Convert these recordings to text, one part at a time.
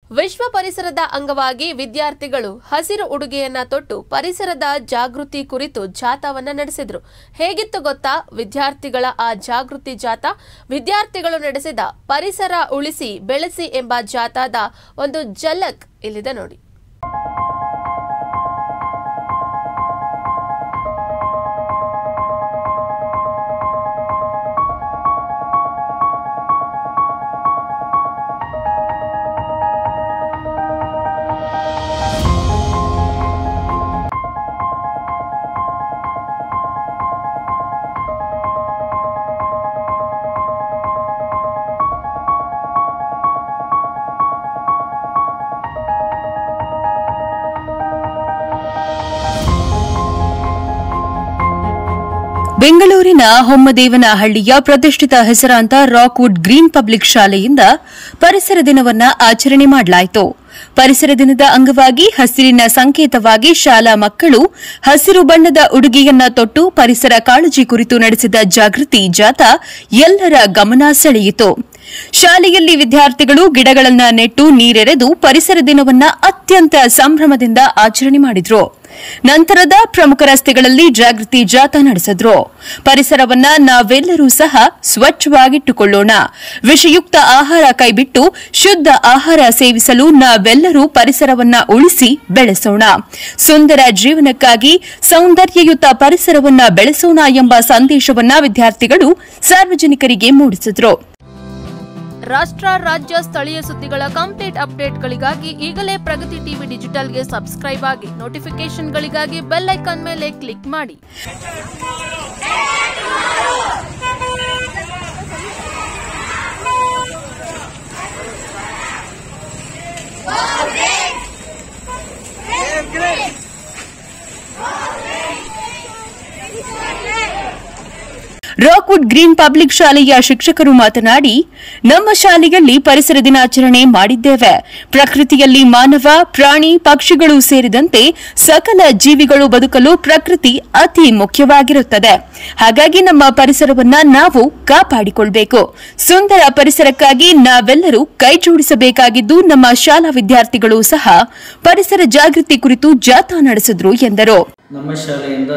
ವಿಶ್ವ ಪರಿಸರದ ಅಂಗವಾಗಿ ವಿದ್ಯಾರ್ಥಿಗಳು ಹಸಿರು ಉಡುಗೆಯನ್ನ ತೊಟ್ಟು ಪರಿಸರದ ಜಾಗೃತಿ ಕುರಿತು ಜಾಥಾವನ್ನ ನಡೆಸಿದ್ರು ಹೇಗಿತ್ತು ಗೊತ್ತಾ ವಿದ್ಯಾರ್ಥಿಗಳ ಆ ಜಾಗೃತಿ ಜಾಥಾ ವಿದ್ಯಾರ್ಥಿಗಳು ನಡೆಸಿದ ಪರಿಸರ ಉಳಿಸಿ ಬೆಳೆಸಿ ಎಂಬ ಜಾಥಾದ ಒಂದು ಝಲಕ್ ಇಲ್ಲಿದೆ ನೋಡಿ ಬೆಂಗಳೂರಿನ ಹೊಮ್ಮದೇವನಹಳ್ಳಿಯ ಪ್ರತಿಷ್ಠಿತ ಹೆಸರಾಂತ ರಾಕ್ವುಡ್ ಗ್ರೀನ್ ಪಬ್ಲಿಕ್ ಶಾಲೆಯಿಂದ ಪರಿಸರ ದಿನವನ್ನ ಆಚರಣೆ ಮಾಡಲಾಯಿತು ಪರಿಸರ ದಿನದ ಅಂಗವಾಗಿ ಹಸಿರಿನ ಸಂಕೇತವಾಗಿ ಶಾಲಾ ಮಕ್ಕಳು ಹಸಿರು ಬಣ್ಣದ ಉಡುಗೆಯನ್ನ ತೊಟ್ಟು ಪರಿಸರ ಕಾಳಜಿ ಕುರಿತು ನಡೆಸಿದ ಜಾಗೃತಿ ಜಾಥಾ ಎಲ್ಲರ ಗಮನ ಸೆಳೆಯಿತು ಶಾಲೆಯಲ್ಲಿ ವಿದ್ಯಾರ್ಥಿಗಳು ಗಿಡಗಳನ್ನ ನೆಟ್ಟು ನೀರೆರೆದು ಪರಿಸರ ದಿನವನ್ನ ಅತ್ಯಂತ ಸಂಭ್ರಮದಿಂದ ಆಚರಣೆ ಮಾಡಿದ್ರು ನಂತರದ ಪ್ರಮುಖ ರಸ್ತೆಗಳಲ್ಲಿ ಜಾಗೃತಿ ಜಾಥಾ ನಡೆಸಿದ್ರು ಪರಿಸರವನ್ನ ನಾವೆಲ್ಲರೂ ಸಹ ಸ್ವಚ್ಛವಾಗಿಟ್ಟುಕೊಳ್ಳೋಣ ವಿಷಯುಕ್ತ ಆಹಾರ ಕೈಬಿಟ್ಟು ಶುದ್ಧ ಆಹಾರ ಸೇವಿಸಲು ನಾವೆಲ್ಲರೂ ಪರಿಸರವನ್ನ ಉಳಿಸಿ ಬೆಳೆಸೋಣ ಸುಂದರ ಜೀವನಕ್ಕಾಗಿ ಸೌಂದರ್ಯಯುತ ಪರಿಸರವನ್ನ ಬೆಳೆಸೋಣ ಎಂಬ ಸಂದೇಶವನ್ನ ವಿದ್ಯಾರ್ಥಿಗಳು ಸಾರ್ವಜನಿಕರಿಗೆ ಮೂಡಿಸಿದ್ರು ರಾಷ್ಟ್ರ ರಾಜ್ಯ ಸ್ಥಳೀಯ ಸುದ್ದಿಗಳ ಕಂಪ್ಲೀಟ್ ಅಪ್ಡೇಟ್ಗಳಿಗಾಗಿ ಈಗಲೇ ಪ್ರಗತಿ ಟಿವಿ ಡಿಜಿಟಲ್ಗೆ ಸಬ್ಸ್ಕ್ರೈಬ್ ಆಗಿ ನೋಟಿಫಿಕೇಶನ್ಗಳಿಗಾಗಿ ಬೆಲ್ ಐಕಾನ್ ಮೇಲೆ ಕ್ಲಿಕ್ ಮಾಡಿ ರಾಕ್ವುಡ್ ಗ್ರೀನ್ ಪಬ್ಲಿಕ್ ಶಾಲೆಯ ಶಿಕ್ಷಕರು ಮಾತನಾಡಿ ನಮ್ಮ ಶಾಲೆಯಲ್ಲಿ ಪರಿಸರ ದಿನಾಚರಣೆ ಮಾಡಿದ್ದೇವೆ ಪ್ರಕೃತಿಯಲ್ಲಿ ಮಾನವ ಪ್ರಾಣಿ ಪಕ್ಷಿಗಳು ಸೇರಿದಂತೆ ಸಕಲ ಜೀವಿಗಳು ಬದುಕಲು ಪ್ರಕೃತಿ ಅತಿ ಮುಖ್ಯವಾಗಿರುತ್ತದೆ ಹಾಗಾಗಿ ನಮ್ಮ ಪರಿಸರವನ್ನ ನಾವು ಕಾಪಾಡಿಕೊಳ್ಬೇಕು ಸುಂದರ ಪರಿಸರಕ್ಕಾಗಿ ನಾವೆಲ್ಲರೂ ಕೈಜೋಡಿಸಬೇಕಾಗಿದ್ದು ನಮ್ಮ ಶಾಲಾ ವಿದ್ಯಾರ್ಥಿಗಳು ಸಹ ಪರಿಸರ ಜಾಗೃತಿ ಕುರಿತು ಜಾಥಾ ನಡೆಸಿದ್ರು ಎಂದರು ನಮ್ಮ ಶಾಲೆಯಿಂದ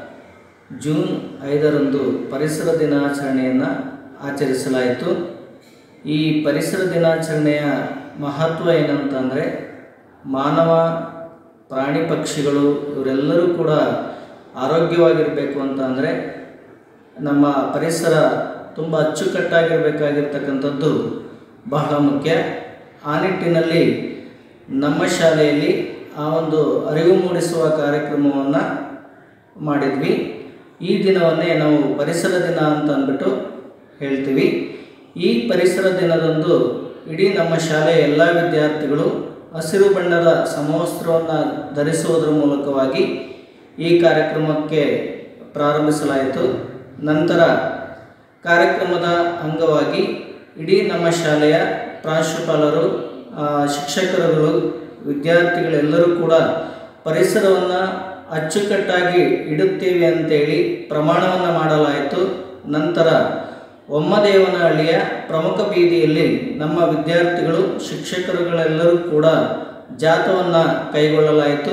ಜೂನ್ ಐದರಂದು ಪರಿಸರ ದಿನಾಚರಣೆಯನ್ನು ಆಚರಿಸಲಾಯಿತು ಈ ಪರಿಸರ ದಿನಾಚರಣೆಯ ಮಹತ್ವ ಏನಂತಂದರೆ ಮಾನವ ಪ್ರಾಣಿ ಪಕ್ಷಿಗಳು ಇವರೆಲ್ಲರೂ ಕೂಡ ಆರೋಗ್ಯವಾಗಿರಬೇಕು ಅಂತ ಅಂದರೆ ನಮ್ಮ ಪರಿಸರ ತುಂಬ ಅಚ್ಚುಕಟ್ಟಾಗಿರಬೇಕಾಗಿರ್ತಕ್ಕಂಥದ್ದು ಬಹಳ ಮುಖ್ಯ ಆ ನಿಟ್ಟಿನಲ್ಲಿ ನಮ್ಮ ಶಾಲೆಯಲ್ಲಿ ಆ ಒಂದು ಅರಿವು ಮೂಡಿಸುವ ಕಾರ್ಯಕ್ರಮವನ್ನು ಮಾಡಿದ್ವಿ ಈ ದಿನವನ್ನೇ ನಾವು ಪರಿಸರ ದಿನ ಅಂತ ಅಂದ್ಬಿಟ್ಟು ಹೇಳ್ತೀವಿ ಈ ಪರಿಸರ ದಿನದಂದು ಇಡೀ ನಮ್ಮ ಶಾಲೆಯ ಎಲ್ಲ ವಿದ್ಯಾರ್ಥಿಗಳು ಹಸಿರು ಬಣ್ಣದ ಸಮವಸ್ತ್ರವನ್ನು ಧರಿಸುವುದರ ಮೂಲಕವಾಗಿ ಈ ಕಾರ್ಯಕ್ರಮಕ್ಕೆ ಪ್ರಾರಂಭಿಸಲಾಯಿತು ನಂತರ ಕಾರ್ಯಕ್ರಮದ ಅಂಗವಾಗಿ ಇಡೀ ನಮ್ಮ ಶಾಲೆಯ ಪ್ರಾಂಶುಪಾಲರು ಆ, ಶಿಕ್ಷಕರುಗಳು ವಿದ್ಯಾರ್ಥಿಗಳೆಲ್ಲರೂ ಕೂಡ ಪರಿಸರವನ್ನು ಅಚ್ಚುಕಟ್ಟಾಗಿ ಇಡುತ್ತೇವೆ ಅಂತೇಳಿ ಪ್ರಮಾಣವನ್ನು ಮಾಡಲಾಯಿತು ನಂತರ ಒಮ್ಮದೇವನಹಳ್ಳಿಯ ಪ್ರಮುಖ ಬೀದಿಯಲ್ಲಿ ನಮ್ಮ ವಿದ್ಯಾರ್ಥಿಗಳು ಶಿಕ್ಷಕರುಗಳೆಲ್ಲರೂ ಕೂಡ ಜಾಥವನ್ನು ಕೈಗೊಳ್ಳಲಾಯಿತು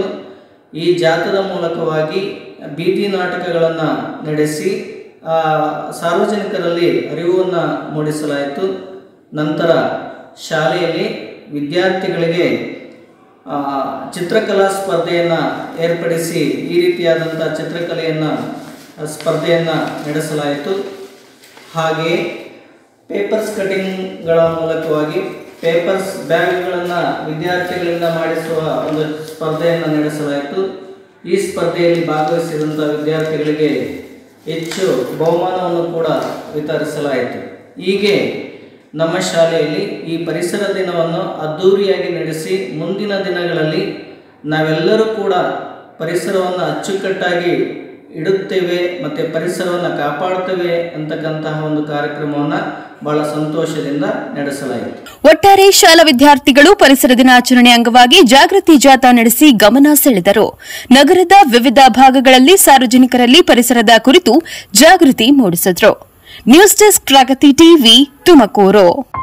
ಈ ಜಾಥದ ಮೂಲಕವಾಗಿ ಬೀದಿ ನಾಟಕಗಳನ್ನು ನಡೆಸಿ ಆ, ಸಾರ್ವಜನಿಕರಲ್ಲಿ ಅರಿವನ್ನು ಮೂಡಿಸಲಾಯಿತು ನಂತರ ಶಾಲೆಯಲ್ಲಿ ವಿದ್ಯಾರ್ಥಿಗಳಿಗೆ ಆ, ಚಿತ್ರಕಲಾ ಸ್ಪರ್ಧೆಯನ್ನು ಏರ್ಪಡಿಸಿ ಈ ರೀತಿಯಾದಂಥ ಚಿತ್ರಕಲೆಯನ್ನು ಸ್ಪರ್ಧೆಯನ್ನು ನಡೆಸಲಾಯಿತು ಹಾಗೆಯೇ ಪೇಪರ್ಸ್ ಕಟಿಂಗ್ಗಳ ಮೂಲಕವಾಗಿ ಪೇಪರ್ಸ್ ಬ್ಯಾಗ್ಗಳನ್ನು ವಿದ್ಯಾರ್ಥಿಗಳಿಂದ ಮಾಡಿಸುವ ಒಂದು ಸ್ಪರ್ಧೆಯನ್ನು ನಡೆಸಲಾಯಿತು ಈ ಸ್ಪರ್ಧೆಯಲ್ಲಿ ಭಾಗವಹಿಸಿದಂಥ ವಿದ್ಯಾರ್ಥಿಗಳಿಗೆ ಹೆಚ್ಚು ಬಹುಮಾನವನ್ನು ಕೂಡ ವಿತರಿಸಲಾಯಿತು ಹೀಗೆ ನಮ್ಮ ಶಾಲೆಯಲ್ಲಿ ಈ ಪರಿಸರ ದಿನವನ್ನು ಅದ್ಧೂರಿಯಾಗಿ ನಡೆಸಿ ಮುಂದಿನ ದಿನಗಳಲ್ಲಿ ನಾವೆಲ್ಲರೂ ಕೂಡ ಪರಿಸರವನ್ನು ಅಚ್ಚುಕಟ್ಟಾಗಿ ಇಡುತ್ತೇವೆ ಮತ್ತು ಪರಿಸರವನ್ನು ಕಾಪಾಡ್ತೇವೆ ಅಂತಕ್ಕಂತಹ ಒಂದು ಕಾರ್ಯಕ್ರಮವನ್ನು ಬಹಳ ಸಂತೋಷದಿಂದ ನಡೆಸಲಾಯಿತು ಒಟ್ಟಾರೆ ಶಾಲಾ ವಿದ್ಯಾರ್ಥಿಗಳು ಪರಿಸರ ದಿನಾಚರಣೆ ಅಂಗವಾಗಿ ಜಾಗೃತಿ ಜಾಥಾ ನಡೆಸಿ ಗಮನ ಸೆಳೆದರು ನಗರದ ವಿವಿಧ ಭಾಗಗಳಲ್ಲಿ ಸಾರ್ವಜನಿಕರಲ್ಲಿ ಪರಿಸರದ ಕುರಿತು ಜಾಗೃತಿ ಮೂಡಿಸಿದ್ರು news desk Pragati TV Tumakuru